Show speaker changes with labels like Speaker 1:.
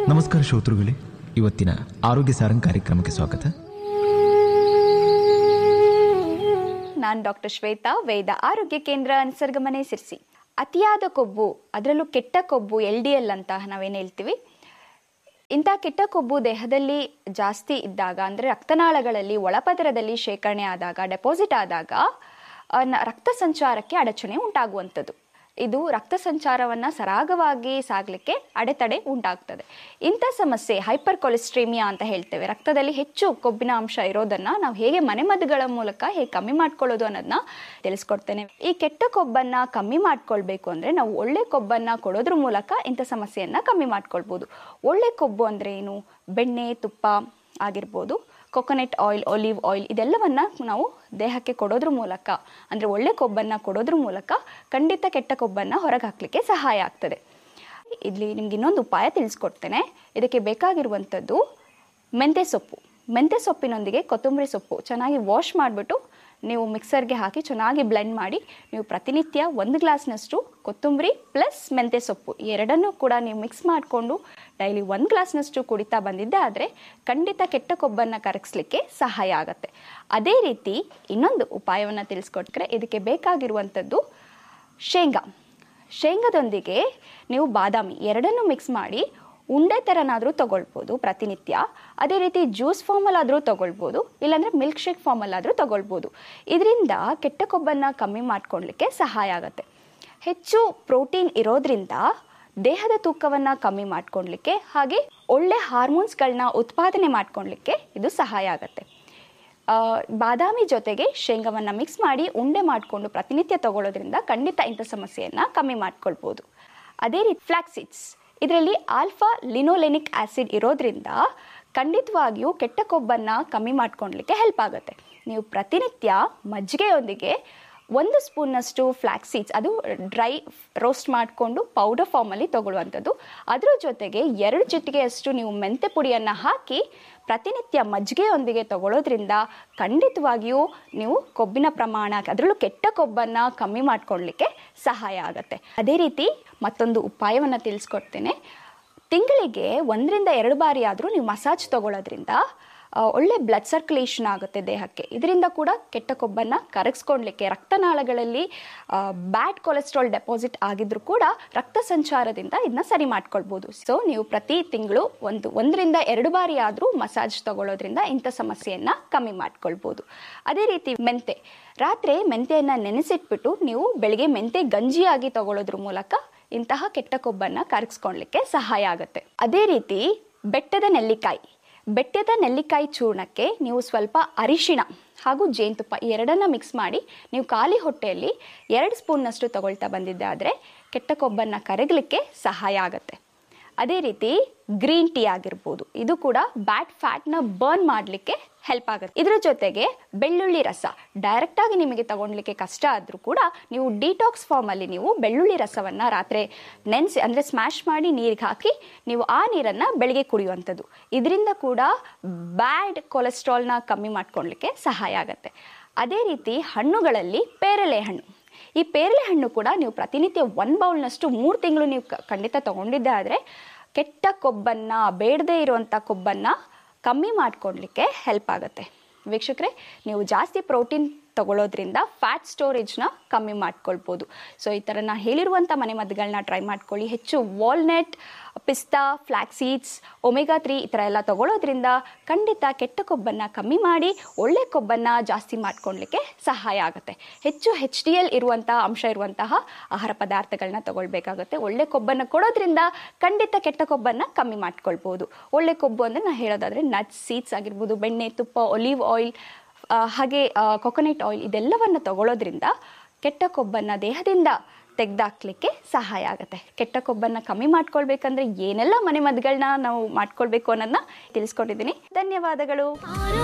Speaker 1: ನಮಸ್ಕಾರ ಶ್ರೋತೃಗಳೇ ಇವತ್ತಿನ ಆರೋಗ್ಯ ಸಾರಂಗ್ ಕಾರ್ಯಕ್ರಮಕ್ಕೆ ಸ್ವಾಗತ
Speaker 2: ನಾನು ಡಾಕ್ಟರ್ ಶ್ವೇತಾ ವೇದ ಆರೋಗ್ಯ ಕೇಂದ್ರ ನಿಸರ್ಗಮನೆ ಸಿರ್ಸಿ ಅತಿಯಾದ ಕೊಬ್ಬು ಅದರಲ್ಲೂ ಕೆಟ್ಟ ಕೊಬ್ಬು ಎಲ್ ಡಿ ಎಲ್ ಅಂತ ನಾವೇನು ಹೇಳ್ತೀವಿ ಇಂಥ ಕೆಟ್ಟ ಕೊಬ್ಬು ದೇಹದಲ್ಲಿ ಜಾಸ್ತಿ ಇದ್ದಾಗ ಅಂದರೆ ರಕ್ತನಾಳಗಳಲ್ಲಿ ಒಳಪದರದಲ್ಲಿ ಶೇಖರಣೆ ಆದಾಗ ಡೆಪಾಸಿಟ್ ಆದಾಗ ಆ, ನ- ರಕ್ತ ಸಂಚಾರಕ್ಕೆ ಅಡಚಣೆ ಉಂಟಾಗುವಂಥದ್ದು ಇದು ರಕ್ತ ಸಂಚಾರವನ್ನು ಸರಾಗವಾಗಿ ಸಾಗಲಿಕ್ಕೆ ಅಡೆತಡೆ ಉಂಟಾಗ್ತದೆ ಇಂಥ ಸಮಸ್ಯೆ ಹೈಪರ್ ಕೊಲೆಸ್ಟ್ರೀಮಿಯಾ ಅಂತ ಹೇಳ್ತೇವೆ ರಕ್ತದಲ್ಲಿ ಹೆಚ್ಚು ಕೊಬ್ಬಿನ ಅಂಶ ಇರೋದನ್ನ ನಾವು ಹೇಗೆ ಮನೆಮದ್ದುಗಳ ಮೂಲಕ ಹೇಗೆ ಕಮ್ಮಿ ಮಾಡ್ಕೊಳ್ಳೋದು ಅನ್ನೋದನ್ನ ತಿಳಿಸ್ಕೊಡ್ತೇನೆ ಈ ಕೆಟ್ಟ ಕೊಬ್ಬನ್ನ ಕಮ್ಮಿ ಮಾಡ್ಕೊಳ್ಬೇಕು ಅಂದ್ರೆ ನಾವು ಒಳ್ಳೆ ಕೊಬ್ಬನ್ನ ಕೊಡೋದ್ರ ಮೂಲಕ ಇಂಥ ಸಮಸ್ಯೆಯನ್ನ ಕಮ್ಮಿ ಮಾಡ್ಕೊಳ್ಬೋದು ಒಳ್ಳೆ ಕೊಬ್ಬು ಅಂದ್ರೆ ಏನು ಬೆಣ್ಣೆ ತುಪ್ಪ ಆಗಿರ್ಬೋದು ಕೊಕೊನೆಟ್ ಆಯಿಲ್ ಒಲಿವ್ ಆಯಿಲ್ ಇದೆಲ್ಲವನ್ನ ನಾವು ದೇಹಕ್ಕೆ ಕೊಡೋದ್ರ ಮೂಲಕ ಅಂದರೆ ಒಳ್ಳೆ ಕೊಬ್ಬನ್ನು ಕೊಡೋದ್ರ ಮೂಲಕ ಖಂಡಿತ ಕೆಟ್ಟ ಕೊಬ್ಬನ್ನು ಹೊರಗೆ ಹಾಕಲಿಕ್ಕೆ ಸಹಾಯ ಆಗ್ತದೆ ಇಲ್ಲಿ ನಿಮ್ಗೆ ಇನ್ನೊಂದು ಉಪಾಯ ತಿಳಿಸ್ಕೊಡ್ತೇನೆ ಇದಕ್ಕೆ ಬೇಕಾಗಿರುವಂಥದ್ದು ಮೆಂತ್ಯ ಸೊಪ್ಪು ಮೆಂತ್ಯ ಸೊಪ್ಪಿನೊಂದಿಗೆ ಕೊತ್ತಂಬರಿ ಸೊಪ್ಪು ಚೆನ್ನಾಗಿ ವಾಶ್ ಮಾಡಿಬಿಟ್ಟು ನೀವು ಮಿಕ್ಸರ್ಗೆ ಹಾಕಿ ಚೆನ್ನಾಗಿ ಬ್ಲೆಂಡ್ ಮಾಡಿ ನೀವು ಪ್ರತಿನಿತ್ಯ ಒಂದು ಗ್ಲಾಸ್ನಷ್ಟು ಕೊತ್ತಂಬರಿ ಪ್ಲಸ್ ಮೆಂತ್ಯ ಸೊಪ್ಪು ಈ ಎರಡನ್ನೂ ಕೂಡ ನೀವು ಮಿಕ್ಸ್ ಮಾಡಿಕೊಂಡು ಡೈಲಿ ಒಂದು ಗ್ಲಾಸ್ನಷ್ಟು ಕುಡಿತಾ ಬಂದಿದ್ದೆ ಆದರೆ ಖಂಡಿತ ಕೆಟ್ಟ ಕೊಬ್ಬನ್ನು ಕರಗಿಸ್ಲಿಕ್ಕೆ ಸಹಾಯ ಆಗುತ್ತೆ ಅದೇ ರೀತಿ ಇನ್ನೊಂದು ಉಪಾಯವನ್ನು ತಿಳಿಸ್ಕೊಟ್ರೆ ಇದಕ್ಕೆ ಬೇಕಾಗಿರುವಂಥದ್ದು ಶೇಂಗಾ ಶೇಂಗಾದೊಂದಿಗೆ ನೀವು ಬಾದಾಮಿ ಎರಡನ್ನೂ ಮಿಕ್ಸ್ ಮಾಡಿ ಉಂಡೆ ಥರನಾದರೂ ತಗೊಳ್ಬೋದು ಪ್ರತಿನಿತ್ಯ ಅದೇ ರೀತಿ ಜ್ಯೂಸ್ ಫಾರ್ಮಲ್ಲಾದರೂ ತಗೊಳ್ಬೋದು ಇಲ್ಲಾಂದರೆ ಮಿಲ್ಕ್ ಶೇಕ್ ಫಾರ್ಮಲ್ಲಾದರೂ ತಗೊಳ್ಬೋದು ಇದರಿಂದ ಕೆಟ್ಟ ಕೊಬ್ಬನ್ನು ಕಮ್ಮಿ ಮಾಡ್ಕೊಳ್ಲಿಕ್ಕೆ ಸಹಾಯ ಆಗುತ್ತೆ ಹೆಚ್ಚು ಪ್ರೋಟೀನ್ ಇರೋದ್ರಿಂದ ದೇಹದ ತೂಕವನ್ನು ಕಮ್ಮಿ ಮಾಡ್ಕೊಳ್ಲಿಕ್ಕೆ ಹಾಗೆ ಒಳ್ಳೆ ಹಾರ್ಮೋನ್ಸ್ಗಳನ್ನ ಉತ್ಪಾದನೆ ಮಾಡ್ಕೊಳ್ಲಿಕ್ಕೆ ಇದು ಸಹಾಯ ಆಗುತ್ತೆ ಆ, ಬಾದಾಮಿ ಜೊತೆಗೆ ಶೇಂಗಾವನ್ನು ಮಿಕ್ಸ್ ಮಾಡಿ ಉಂಡೆ ಮಾಡಿಕೊಂಡು ಪ್ರತಿನಿತ್ಯ ತಗೊಳ್ಳೋದ್ರಿಂದ ಖಂಡಿತ ಇಂಥ ಸಮಸ್ಯೆಯನ್ನು ಕಮ್ಮಿ ಮಾಡ್ಕೊಳ್ಬೋದು ಅದೇ ರೀತಿ ಫ್ಲಾಕ್ಸಿಡ್ಸ್ ಇದರಲ್ಲಿ ಆಲ್ಫಾ ಲಿನೋಲೆನಿಕ್ ಆಸಿಡ್ ಇರೋದ್ರಿಂದ ಖಂಡಿತವಾಗಿಯೂ ಕೆಟ್ಟ ಕೊಬ್ಬನ್ನು ಕಮ್ಮಿ ಮಾಡ್ಕೊಳ್ಲಿಕ್ಕೆ ಹೆಲ್ಪ್ ಆಗುತ್ತೆ ನೀವು ಪ್ರತಿನಿತ್ಯ ಮಜ್ಜಿಗೆಯೊಂದಿಗೆ ಒಂದು ಸ್ಪೂನ್ನಷ್ಟು ಫ್ಲ್ಯಾಕ್ಸ್ ಸೀಡ್ಸ್ ಅದು ಡ್ರೈ ರೋಸ್ಟ್ ಮಾಡಿಕೊಂಡು ಪೌಡರ್ ಫಾರ್ಮಲ್ಲಿ ತಗೊಳ್ಳುವಂಥದ್ದು ಅದರ ಜೊತೆಗೆ ಎರಡು ಚಿಟಿಕೆಯಷ್ಟು ನೀವು ಮೆಂತೆ ಪುಡಿಯನ್ನು ಹಾಕಿ ಪ್ರತಿನಿತ್ಯ ಮಜ್ಜಿಗೆಯೊಂದಿಗೆ ತಗೊಳ್ಳೋದ್ರಿಂದ ಖಂಡಿತವಾಗಿಯೂ ನೀವು ಕೊಬ್ಬಿನ ಪ್ರಮಾಣ ಅದರಲ್ಲೂ ಕೆಟ್ಟ ಕೊಬ್ಬನ್ನು ಕಮ್ಮಿ ಮಾಡ್ಕೊಳ್ಳಿಕ್ಕೆ ಸಹಾಯ ಆಗುತ್ತೆ ಅದೇ ರೀತಿ ಮತ್ತೊಂದು ಉಪಾಯವನ್ನು ತಿಳಿಸ್ಕೊಡ್ತೇನೆ ತಿಂಗಳಿಗೆ ಒಂದರಿಂದ ಎರಡು ಬಾರಿ ಆದರೂ ನೀವು ಮಸಾಜ್ ತಗೊಳ್ಳೋದ್ರಿಂದ ಆ, ಒಳ್ಳೆ ಬ್ಲಡ್ ಸರ್ಕ್ಯುಲೇಷನ್ ಆಗುತ್ತೆ ದೇಹಕ್ಕೆ ಇದರಿಂದ ಕೂಡ ಕೆಟ್ಟ ಕೊಬ್ಬನ್ನು ಕರಗಿಸ್ಕೊಳ್ಲಿಕ್ಕೆ ರಕ್ತನಾಳಗಳಲ್ಲಿ ಬ್ಯಾಡ್ ಕೊಲೆಸ್ಟ್ರಾಲ್ ಡೆಪಾಸಿಟ್ ಆಗಿದ್ರು ಕೂಡ ರಕ್ತ ಸಂಚಾರದಿಂದ ಇದನ್ನ ಸರಿ ಮಾಡ್ಕೊಳ್ಬೋದು ಸೊ ನೀವು ಪ್ರತಿ ತಿಂಗಳು ಒಂದು ಒಂದರಿಂದ ಎರಡು ಬಾರಿ ಆದರೂ ಮಸಾಜ್ ತಗೊಳ್ಳೋದ್ರಿಂದ ಇಂಥ ಸಮಸ್ಯೆಯನ್ನು ಕಮ್ಮಿ ಮಾಡ್ಕೊಳ್ಬೋದು ಅದೇ ರೀತಿ ಮೆಂತೆ ರಾತ್ರಿ ಮೆಂತೆಯನ್ನು ನೆನೆಸಿಟ್ಬಿಟ್ಟು ನೀವು ಬೆಳಿಗ್ಗೆ ಮೆಂತೆ ಗಂಜಿಯಾಗಿ ತಗೊಳ್ಳೋದ್ರ ಮೂಲಕ ಇಂತಹ ಕೆಟ್ಟ ಕೊಬ್ಬನ್ನು ಕರಗಿಸ್ಕೊಳ್ಲಿಕ್ಕೆ ಸಹಾಯ ಆಗುತ್ತೆ ಅದೇ ರೀತಿ ಬೆಟ್ಟದ ನೆಲ್ಲಿಕಾಯಿ ಬೆಟ್ಟದ ನೆಲ್ಲಿಕಾಯಿ ಚೂರ್ಣಕ್ಕೆ ನೀವು ಸ್ವಲ್ಪ ಅರಿಶಿಣ ಹಾಗೂ ಜೇನುತುಪ್ಪ ಈ ಎರಡನ್ನ ಮಿಕ್ಸ್ ಮಾಡಿ ನೀವು ಖಾಲಿ ಹೊಟ್ಟೆಯಲ್ಲಿ ಎರಡು ಸ್ಪೂನ್ನಷ್ಟು ತಗೊಳ್ತಾ ಬಂದಿದ್ದೆ ಆದರೆ ಕೆಟ್ಟ ಕೊಬ್ಬನ್ನು ಕರಗಲಿಕ್ಕೆ ಸಹಾಯ ಆಗುತ್ತೆ ಅದೇ ರೀತಿ ಗ್ರೀನ್ ಟೀ ಆಗಿರ್ಬೋದು ಇದು ಕೂಡ ಬ್ಯಾಡ್ ಫ್ಯಾಟ್ನ ಬರ್ನ್ ಮಾಡಲಿಕ್ಕೆ ಹೆಲ್ಪ್ ಆಗುತ್ತೆ ಇದರ ಜೊತೆಗೆ ಬೆಳ್ಳುಳ್ಳಿ ರಸ ಡೈರೆಕ್ಟಾಗಿ ನಿಮಗೆ ತಗೊಳ್ಲಿಕ್ಕೆ ಕಷ್ಟ ಆದರೂ ಕೂಡ ನೀವು ಡಿಟಾಕ್ಸ್ ಫಾರ್ಮಲ್ಲಿ ನೀವು ಬೆಳ್ಳುಳ್ಳಿ ರಸವನ್ನು ರಾತ್ರಿ ನೆನೆಸಿ ಅಂದರೆ ಸ್ಮ್ಯಾಶ್ ಮಾಡಿ ನೀರಿಗೆ ಹಾಕಿ ನೀವು ಆ ನೀರನ್ನು ಬೆಳಿಗ್ಗೆ ಕುಡಿಯುವಂಥದ್ದು ಇದರಿಂದ ಕೂಡ ಬ್ಯಾಡ್ ಕೊಲೆಸ್ಟ್ರಾಲ್ನ ಕಮ್ಮಿ ಮಾಡ್ಕೊಳ್ಲಿಕ್ಕೆ ಸಹಾಯ ಆಗುತ್ತೆ ಅದೇ ರೀತಿ ಹಣ್ಣುಗಳಲ್ಲಿ ಪೇರಲೆ ಹಣ್ಣು ಈ ಪೇರಲೆ ಹಣ್ಣು ಕೂಡ ನೀವು ಪ್ರತಿನಿತ್ಯ ಒಂದು ಬೌಲ್ನಷ್ಟು ಮೂರು ತಿಂಗಳು ನೀವು ಕ- ಖಂಡಿತ ತಗೊಂಡಿದ್ದೆ ಆದರೆ ಕೆಟ್ಟ ಕೊಬ್ಬನ್ನು ಬೇಡದೇ ಇರುವಂಥ ಕೊಬ್ಬನ್ನು ಕಮ್ಮಿ ಮಾಡ್ಕೊಳ್ಲಿಕ್ಕೆ ಹೆಲ್ಪ್ ಆಗುತ್ತೆ ವೀಕ್ಷಕರೇ ನೀವು ಜಾಸ್ತಿ ಪ್ರೋಟೀನ್ ತಗೊಳ್ಳೋದ್ರಿಂದ ಫ್ಯಾಟ್ ಸ್ಟೋರೇಜ್ನ ಕಮ್ಮಿ ಮಾಡ್ಕೊಳ್ಬೋದು ಸೊ ಈ ಥರ ನಾ ಹೇಳಿರುವಂಥ ಮನೆಮದ್ದುಗಳನ್ನ ಟ್ರೈ ಮಾಡ್ಕೊಳ್ಳಿ ಹೆಚ್ಚು ವಾಲ್ನಟ್ ಪಿಸ್ತಾ ಫ್ಲ್ಯಾಕ್ಸೀಡ್ಸ್ ಒಮೆಗಾ ತ್ರೀ ಈ ಥರ ಎಲ್ಲ ತಗೊಳ್ಳೋದ್ರಿಂದ ಖಂಡಿತ ಕೆಟ್ಟ ಕೊಬ್ಬನ್ನು ಕಮ್ಮಿ ಮಾಡಿ ಒಳ್ಳೆ ಕೊಬ್ಬನ್ನು ಜಾಸ್ತಿ ಮಾಡ್ಕೊಳ್ಲಿಕ್ಕೆ ಸಹಾಯ ಆಗುತ್ತೆ ಹೆಚ್ಚು ಹೆಚ್ ಡಿ ಎಲ್ ಇರುವಂಥ ಅಂಶ ಇರುವಂತಹ ಆಹಾರ ಪದಾರ್ಥಗಳನ್ನ ತಗೊಳ್ಬೇಕಾಗುತ್ತೆ ಒಳ್ಳೆ ಕೊಬ್ಬನ್ನು ಕೊಡೋದ್ರಿಂದ ಖಂಡಿತ ಕೆಟ್ಟ ಕೊಬ್ಬನ್ನು ಕಮ್ಮಿ ಮಾಡ್ಕೊಳ್ಬೋದು ಒಳ್ಳೆ ಕೊಬ್ಬು ಅಂದರೆ ನಾನು ಹೇಳೋದಾದರೆ ನಟ್ಸ್ ಸೀಡ್ಸ್ ಆಗಿರ್ಬೋದು ಬೆಣ್ಣೆ ತುಪ್ಪ ಒಲಿವ್ ಆಯಿಲ್ ಹಾಗೆ ಕೊಕೊನೆಟ್ ಆಯಿಲ್ ಇದೆಲ್ಲವನ್ನು ತಗೊಳ್ಳೋದ್ರಿಂದ ಕೆಟ್ಟ ಕೊಬ್ಬನ್ನು ದೇಹದಿಂದ ತೆಗೆದಾಕ್ಲಿಕ್ಕೆ ಸಹಾಯ ಆಗುತ್ತೆ ಕೆಟ್ಟ ಕೊಬ್ಬನ್ನು ಕಮ್ಮಿ ಮಾಡ್ಕೊಳ್ಬೇಕಂದ್ರೆ ಏನೆಲ್ಲ ಮನೆ ಮದ್ದುಗಳನ್ನ ನಾವು ಮಾಡ್ಕೊಳ್ಬೇಕು ಅನ್ನೋದನ್ನ ತಿಳಿಸ್ಕೊಟ್ಟಿದ್ದೀನಿ ಧನ್ಯವಾದಗಳು
Speaker 3: ಆರೋಗ್ಯ